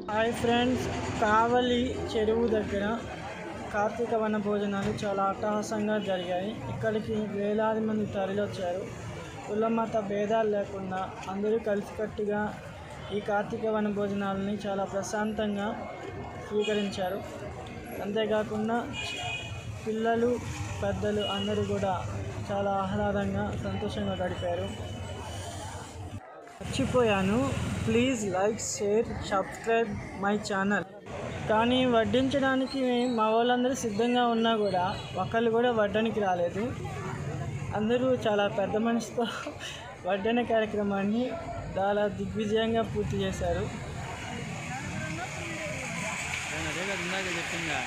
hi friends కావలి చెరువు దగ్గర కార్తీక వన భోజనాలు చాలా అట్టహాసంగా జరిగాయి ఇక్కడికి వేలాది మంది తరలివచ్చారు కులమత భేదాలు లేకుండా అందరూ కలిసికట్టుగా ఈ కార్తీక వన భోజనాలని చాలా ప్రశాంతంగా స్వీకరించారు అంతేకాకుండా పిల్లలు పెద్దలు అందరూ కూడా చాలా ఆహ్లాదంగా సంతోషంగా గడిపారు మర్చిపోయాను please like share subscribe my channel కానీ వడ్డించడానికి మా వాళ్ళందరూ సిద్ధంగా ఉన్నా కూడా ఒకళ్ళు కూడా వడ్డానికి రాలేదు అందరూ చాలా పెద్ద మనసుతో వడ్డన కార్యక్రమాన్ని చాలా దిగ్విజయంగా పూర్తి చేశారు అదే కదా ఇందాక చెప్పిందా